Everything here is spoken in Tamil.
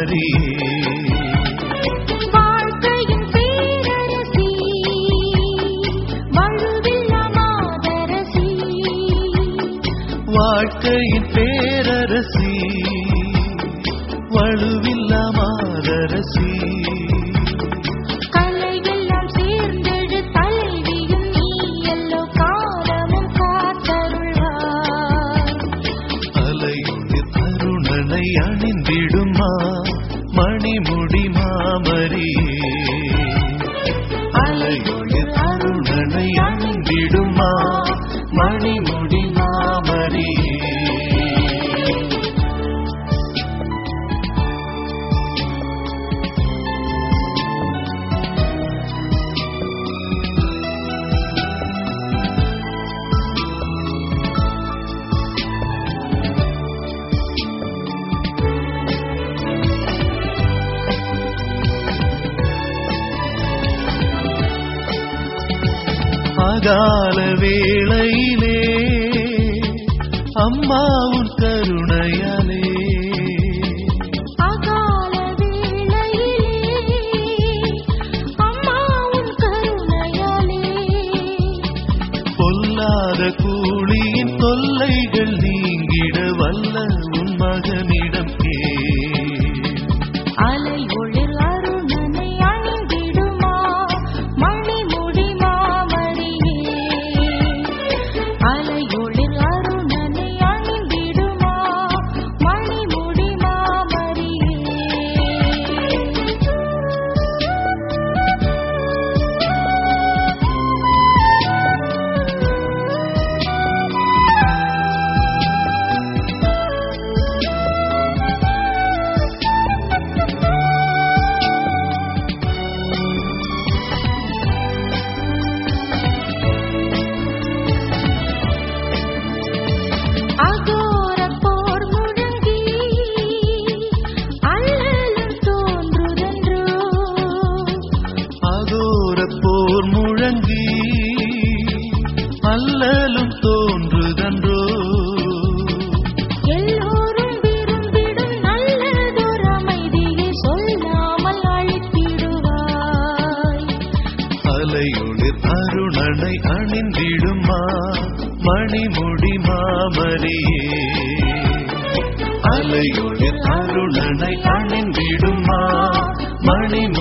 மாமரியே வாழ்க்கையின் பேரரசி வழுவில்லா மாதரசி வாழ்க்கையின் பேரரசி வலுவில்லா மாதரசி கலையெல்லாம் சேர்ந்தெழு தலைவியும் நீ எல்லோ காலமும் காத்தருள்வாய் அலையுதிர் அருணனை அணிந்திடுமா மணிமுடி மாமரியே அலையுதிர் அருணனை அணிந்திடுமா மணிமுடி மாமரியே அகால வேளையிலே அம்மாவுன் கருணையாலே அகால வேளையிலே அம்மாவும் கருணையாலே பொல்லாத கூலியின் தொல்லைகள் நீங்கிட வல்ல உன் மகனிடம் கே அலை ஒளிர் அருணனை அணிந்திடுமா மணிமுடி மாமரியே அலை ஒளிர் அருணனை அணிந்திடுமா மணிமுடி மாமரியே அகோர போர் முழங்கி அல்லலும் தோன்றுதன்றோ அகோர போர் முழங்கி அல்லலும் தோன்றுதன்றோ எல்லோரும் விரும்பிடும் நல்லதொரு அமைதியை சொல்லாமல் அழித்திடுவாய் அலையொளிர் அருணனை அணிந்திடுமா மணிமுடி மாமரியே அலையொளிர் அருணனை அணிந்திடுமா மணிமுடி